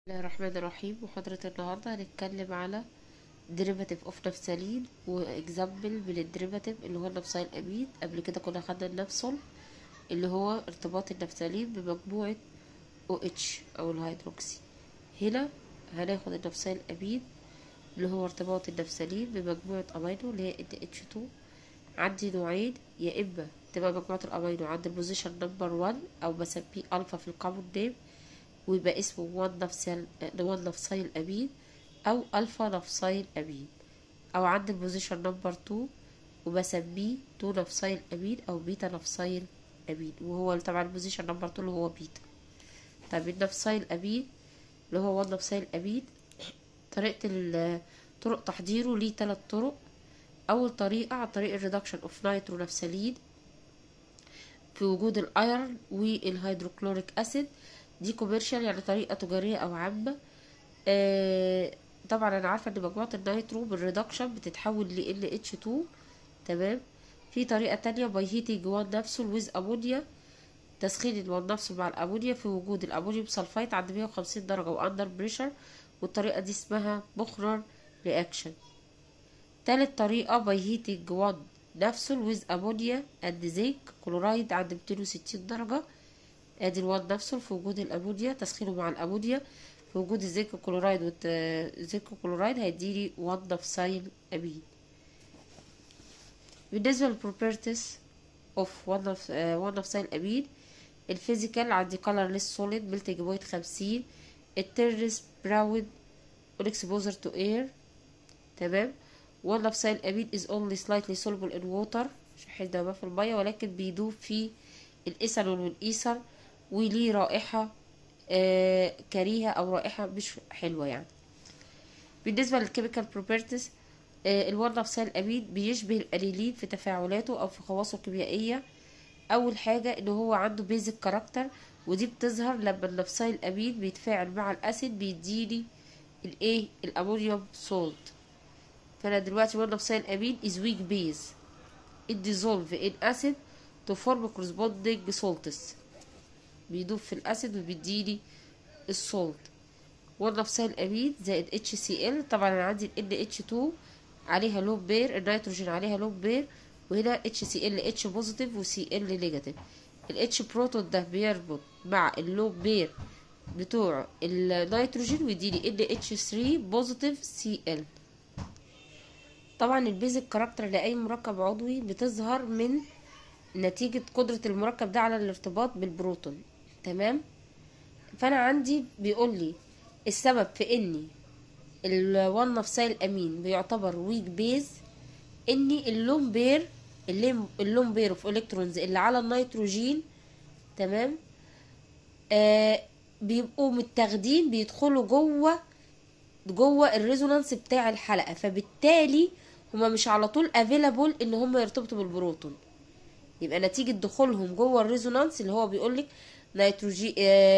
الله الرحمن الرحيم محاضرة النهاردة هنتكلم على derivative of نفسالين واكزامبل من الديريفاتيف اللي هو النفسين الأمين قبل كده كنا خدنا النفسول اللي هو ارتباط النفسالين بمجموعة OH أو الهيدروكسي هنا هناخد النفسين الأمين اللي هو ارتباط النفسالين بمجموعة أمينو اللي هي NH2 عندي نوعين يا إما تبقى مجموعة الأمينو عند البوزيشن نمبر 1 أو بسميه ألفا في الكومن نيم ويبقى اسمه وان نفسيل وان نفسيل أمين أو ألفا نفسيل أمين أو عند البوزيشن نمبر تو وبسميه تو نفسيل أمين أو بيتا نفسيل أمين وهو طبعا البوزيشن نمبر تو اللي هو بيتا طيب النفسيل أمين اللي هو وان نفسيل أمين طريقة طرق تحضيره ليه تلات طرق أول طريقة عن طريق الريدكشن اوف نيترو نفسلين في وجود الايرن والهيدروكلوريك اسيد دي كوميرشال يعني طريقة تجارية أو عامة آه طبعا أنا عارفة إن مجموعة النيترو بالريدكشن بتتحول ل NH2 تمام في طريقة تانية باي هيتنج وان نفسه ويز أمونيا تسخين الوان نفسه مع الأمونيا في وجود الأمونيوم سلفايت عند 150 درجة وأندر بريشر والطريقة دي اسمها بخرر رياكشن تالت طريقة باي هيتنج وان نفسه ويز أمونيا أند زنك كلورايد عند 260 درجة ادي الوان نفسه في وجود الامونيا تسخينه مع الامونيا في وجود الزنك كلورايد والزنك كلورايد هيديلي وان نفسين امين بالنسبه للبروبرتيز اوف وان وان نفسين امين الفيزيكال عندي كولرليس سوليد ميلتنج بوينت خمسين التيرنس براون الاكسبوزر تو اير تمام وان نفسين امين is only slightly soluble in water مش هيدوب في الميه ولكن بيدوب في الايثانول والايثر وليه رائحة آه كريهة أو رائحة مش حلوة يعني بالنسبة للكيميكال بروبرتيز آه الوان نفسها الأمين بيشبه الأنيلين في تفاعلاته أو في خواصه الكيميائية أول حاجة إن هو عنده بيزك كاركتر ودي بتظهر لما النفساي الأمين بيتفاعل مع الأسيد بيديني الإيه الأمونيوم سولت فأنا دلوقتي وان نفساي الأمين is weak base it dissolve in acid to form corresponding salts بيدوب في الاسيد وبيديني السولت والنفسها الامين زائد اتش سي ال طبعا انا عندي ال اتش 2 عليها لون بير النيتروجين عليها لون بير وهنا اتش سي ال اتش بوزيتيف وسي ال نيجاتيف الاتش بروتون ده بيربط مع اللون بير بتوع النيتروجين ويديني ال اتش 3 بوزيتيف سي ال طبعا البيزك كاركتر لاي مركب عضوي بتظهر من نتيجة قدرة المركب ده على الارتباط بالبروتون تمام فانا عندي بيقول لي السبب في اني الوان نفسي الامين بيعتبر ويك بيز اني اللون بير اللون بير اوف الكترونز اللي على النيتروجين تمام آه بيبقوا متاخدين بيدخلوا جوه جوه الريزونانس بتاع الحلقه فبالتالي هما مش على طول افيلابل ان هما يرتبطوا بالبروتون يبقى نتيجة دخولهم جوه الريزونانس اللي هو بيقولك نيتروجين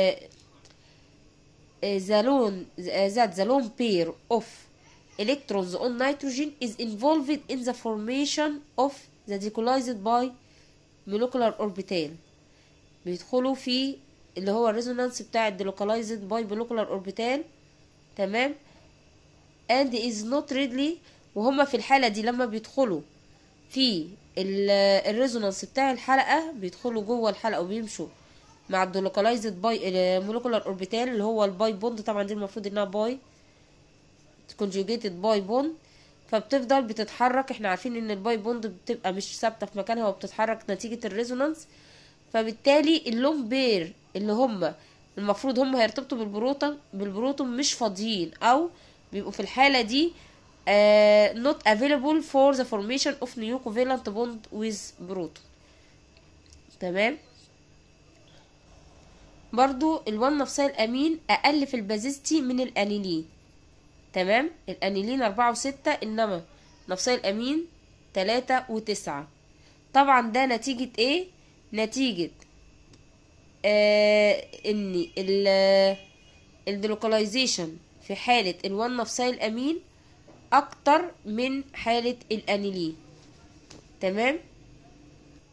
the lone that the lone pair of electrons on nitrogen is involved in the formation of the decollized by molecular orbital بيدخلوا في اللي هو الريزونانس بتاع الديلوكالايزد باي molecular orbital تمام and is not readily وهما في الحالة دي لما بيدخلوا في الريزونانس بتاع الحلقة بيدخلوا جوه الحلقة وبيمشوا مع الدولوكالايزد باي مولكولار اوربيتال اللي هو الباي بوند طبعا دي المفروض انها باي كونجوجيتد باي بوند فبتفضل بتتحرك احنا عارفين ان الباي بوند بتبقى مش ثابته في مكانها وبتتحرك نتيجه الريزونانس فبالتالي اللون بير اللي هم المفروض هم هيرتبطوا بالبروتون بالبروتون مش فاضيين او بيبقوا في الحاله دي Uh, not available for the formation of new covalent bond with proton تمام برضو الوان نفسها الامين اقل في البازيستي من الانيلين تمام الانيلين اربعة وستة انما نفسها الامين تلاتة وتسعة طبعا ده نتيجة ايه نتيجة آه ان الديلوكاليزيشن في حالة الوان نفسها الامين اكتر من حالة الانيلين تمام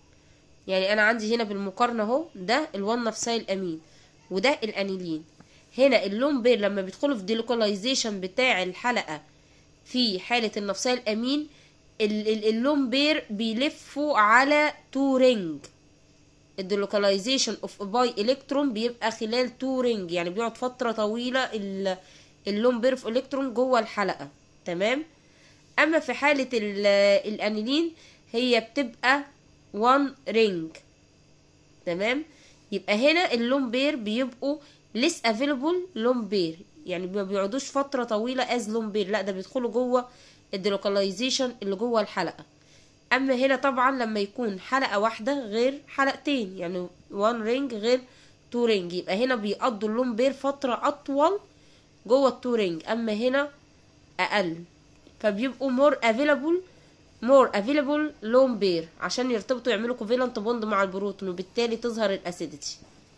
يعني انا عندي هنا بالمقارنة اهو ده الوان نفسي الامين وده الانيلين هنا اللون بير لما بيدخلوا في ديلوكاليزيشن بتاع الحلقة في حالة النفسية الأمين ال- ال- اللون بير بيلفوا على تو رينج الديلوكاليزيشن اوف باي الكترون بيبقى خلال تو رينج يعني بيقعد فترة طويلة ال- اللون بير في الكترون جوه الحلقة تمام اما في حالة ال- الانيلين هي بتبقى وان رينج تمام يبقى هنا اللون بير بيبقوا ليس افيلبل لون بير يعني ما بيقعدوش فتره طويله از لون بير لا ده بيدخلوا جوه الديلوكاليزيشن اللي جوه الحلقه اما هنا طبعا لما يكون حلقه واحده غير حلقتين يعني وان رينج غير تو رينج يبقى هنا بيقضوا اللون بير فتره اطول جوه التو رينج اما هنا اقل فبيبقوا مور افيلبل مور افيلبل لون بير عشان يرتبطوا يعملوا كوفيلنت بوند مع البروتون وبالتالي تظهر الاسيديتي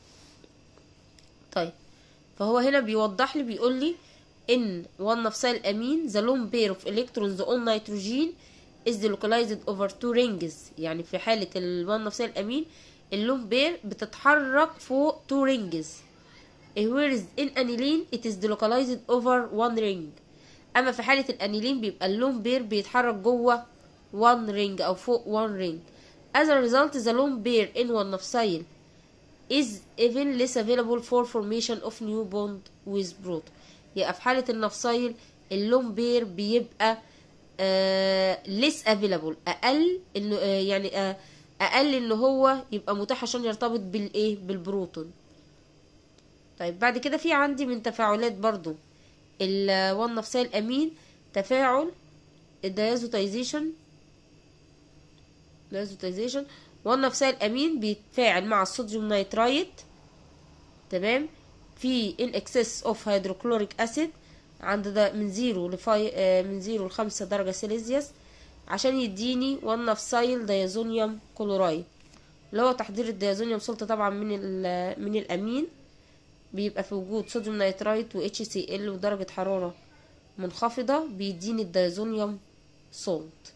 طيب فهو هنا بيوضح لي بيقول لي ان one نفسها الامين the lone pair of electrons on nitrogen is delocalized over two rings يعني في حالة ال one نفسها الامين اللون بير بتتحرك فوق two rings whereas in aniline it is delocalized over one ring اما في حالة الانيلين بيبقى اللون بير بيتحرك جوه one ring او فوق one ring as a result the lone pair in one نفسيل is even less available for formation of new bond with proton يبقى في حالة النفسيل اللون بير بيبقى آه less available اقل انه آه يعني آه اقل ان هو يبقى متاح عشان يرتبط بالايه بالبروتون طيب بعد كده في عندي من تفاعلات برضو الوان نفسها الامين تفاعل الديازوتايزيشن ديازوتايزيشن وان نفسها الامين بيتفاعل مع الصوديوم نيترايت تمام في ان اكسس اوف هيدروكلوريك اسيد عند ده من زيرو لفاي آه من زيرو لخمسة درجة سيليزيوس عشان يديني وان نفسايل ديازونيوم كلورايد اللي هو تحضير الديازونيوم سلطة طبعا من من الامين بيبقى في وجود صوديوم نيترايت و HCl ودرجة حرارة منخفضة بيديني الديازونيوم سولت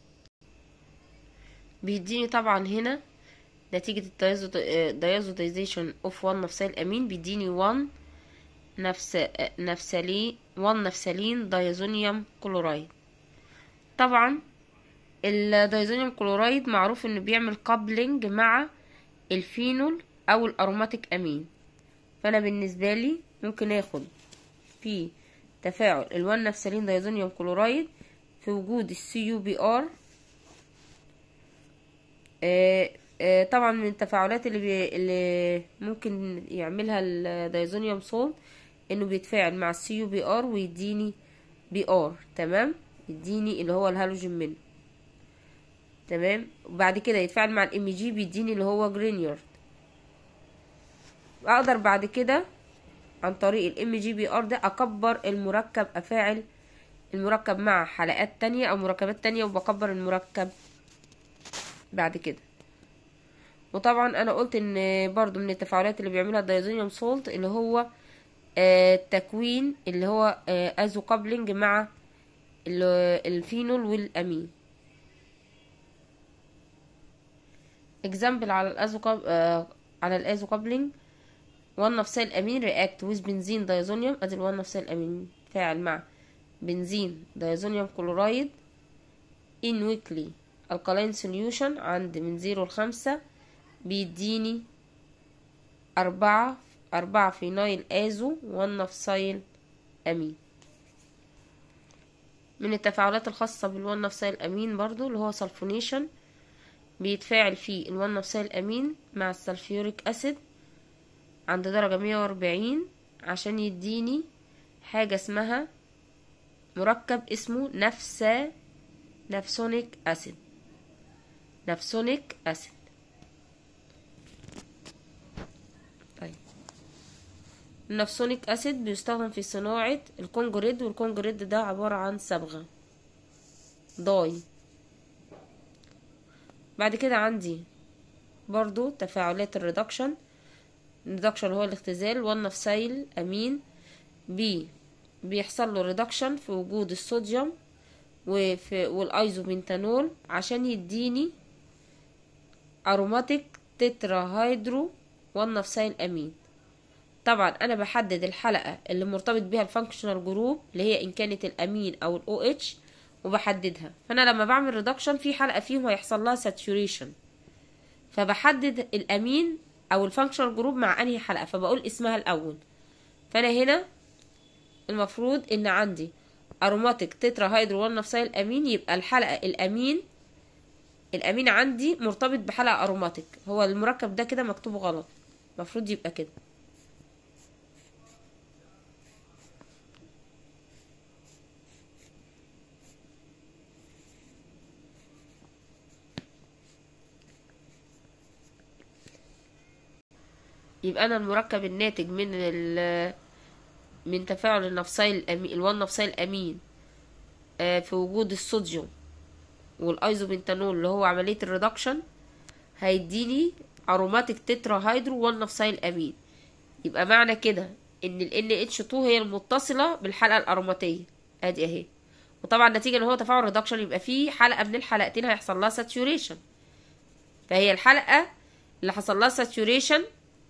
بيديني طبعا هنا نتيجة الديازوديزيشن اوف 1 نفسها الامين بيديني 1 نفس نفسلين 1 نفسلين دايزونيوم كلورايد طبعا الدايزونيوم كلورايد معروف انه بيعمل كابلنج مع الفينول او الاروماتيك امين فانا بالنسبه لي ممكن اخد في تفاعل الوان نفسلين دايزونيوم كلورايد في وجود السي يو بي ار طبعا من التفاعلات اللي بي اللي ممكن يعملها الدايزونيوم سولت انه بيتفاعل مع السي يو بي ار ويديني بي ار تمام يديني اللي هو الهالوجين منه تمام وبعد كده يتفاعل مع الام جي بيديني اللي هو جرينيارد اقدر بعد كده عن طريق الام جي بي ار ده اكبر المركب افاعل المركب مع حلقات تانية او مركبات تانية وبكبر المركب بعد كده وطبعا انا قلت ان برضو من التفاعلات اللي بيعملها الدايزونيوم سولت اللي هو آه تكوين اللي هو آه ازو كابلنج مع الفينول والامين اكزامبل على الازو كاب آه على الازو كابلنج وان نفسها الامين رياكت ويز بنزين دايزونيوم ادي الوان نفسها الامين فاعل مع بنزين دايزونيوم كلورايد ان ويكلي الكالين سوليوشن عند من زيرو لخمسة بيديني أربعة أربعة فينايل آزو وان نفسايل أمين من التفاعلات الخاصة بالوان نفسايل أمين برضو اللي هو سلفونيشن بيتفاعل فيه الوان نفسايل أمين مع السلفيوريك أسيد عند درجة مية وأربعين عشان يديني حاجة اسمها مركب اسمه نفسا نفسونيك أسيد نفسونيك أسيد طيب النفسونيك أسيد بيستخدم في صناعة الكونجريد والكونجريد ده عبارة عن صبغة ضاي بعد كده عندي برضو تفاعلات الريدكشن الريدكشن هو الاختزال والنفسيل أمين بي بيحصل له ريدكشن في وجود الصوديوم وفي والايزوبنتانول عشان يديني اروماتيك تترا هيدرو والنفسيل امين طبعا انا بحدد الحلقه اللي مرتبط بيها الفانكشنال جروب اللي هي ان كانت الامين او الاو اتش وبحددها فانا لما بعمل ريدكشن في حلقه فيهم هيحصل لها ساتوريشن فبحدد الامين او الفانكشنال جروب مع انهي حلقه فبقول اسمها الاول فانا هنا المفروض ان عندي اروماتيك تترا هيدرو 1 نفسيل امين يبقى الحلقه الامين الامين عندي مرتبط بحلقه اروماتيك هو المركب ده كده مكتوب غلط المفروض يبقى كده يبقى انا المركب الناتج من ال من تفاعل النفسيل الامين الوان نفسيل امين آه، في وجود الصوديوم والايزوبنتانول اللي هو عمليه الريدكشن هيديني اروماتيك تترا هيدرو 1 نفسيل امين يبقى معنى كده ان ال NH2 هي المتصله بالحلقه الاروماتيه ادي اهي وطبعا نتيجه ان هو تفاعل ريدكشن يبقى في حلقه من الحلقتين هيحصل لها ساتوريشن فهي الحلقه اللي حصل لها ساتوريشن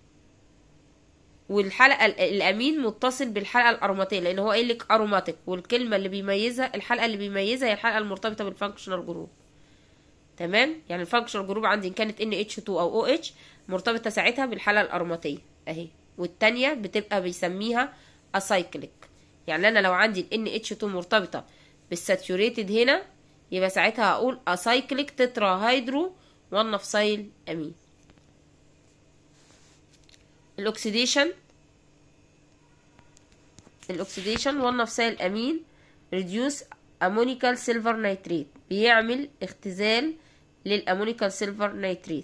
والحلقه ال- الامين متصل بالحلقه الاروماتيه لان هو قايل لك اروماتيك والكلمه اللي بيميزها الحلقه اللي بيميزها هي الحلقه المرتبطه بالفانكشنال جروب تمام يعني الفانكشنال جروب عندي ان كانت NH2 او OH مرتبطه ساعتها بالحلقه الاروماتيه اهي والتانية بتبقى بيسميها اسايكليك يعني انا لو عندي ال NH2 مرتبطه بالساتوريتد هنا يبقى ساعتها هقول اسايكليك تترا هيدرو 1 نفسيل امين الاكسيديشن الاكسيديشن 1 نفسيل امين ريديوس امونيكال سيلفر نيتريت بيعمل اختزال للامونيكال سيلفر نيتريت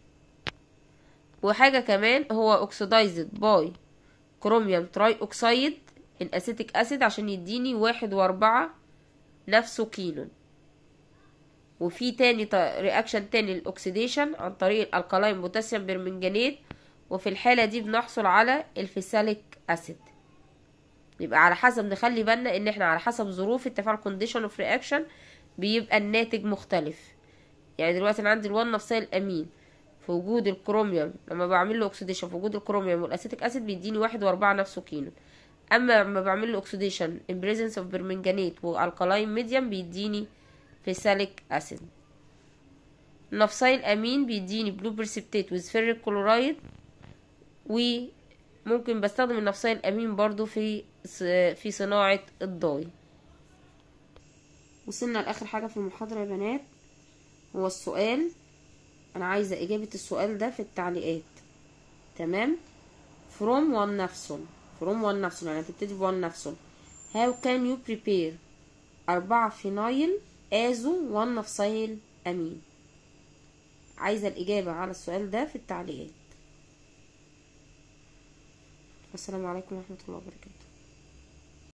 وحاجه كمان هو اوكسيدايزد باي كروميوم تراي اوكسايد الاسيتيك اسيد عشان يديني واحد واربعة نفسه كينون وفي تاني رياكشن تاني للاكسيديشن عن طريق الالكالاين بوتاسيوم برمنجانيت وفي الحالة دي بنحصل على الفيساليك اسيد يبقى على حسب نخلي بالنا ان احنا على حسب ظروف التفاعل كونديشن اوف رياكشن بيبقى الناتج مختلف يعني دلوقتي انا عندي الوان نفسها الامين في وجود الكروميوم لما بعمل له اوكسيديشن في وجود الكروميوم والاسيتيك اسيد بيديني واحد واربعة نفسه كيلو اما لما بعمل له اوكسيديشن ان بريزنس اوف برمنجانيت والكالاين ميديم بيديني فيساليك اسيد نفسايل امين بيديني بلو بريسبتيت ويز فيريك كلورايد وممكن بستخدم النفسايل الامين برضو في في صناعة الضاي وصلنا لاخر حاجة في المحاضرة يا بنات هو السؤال انا عايزة اجابة السؤال ده في التعليقات تمام from one نفسون from one نفسون يعني هتبتدي ب one نفسون how can you prepare أربعة فينايل ازو one نفسيل امين عايزة الإجابة على السؤال ده في التعليقات السلام عليكم ورحمة الله وبركاته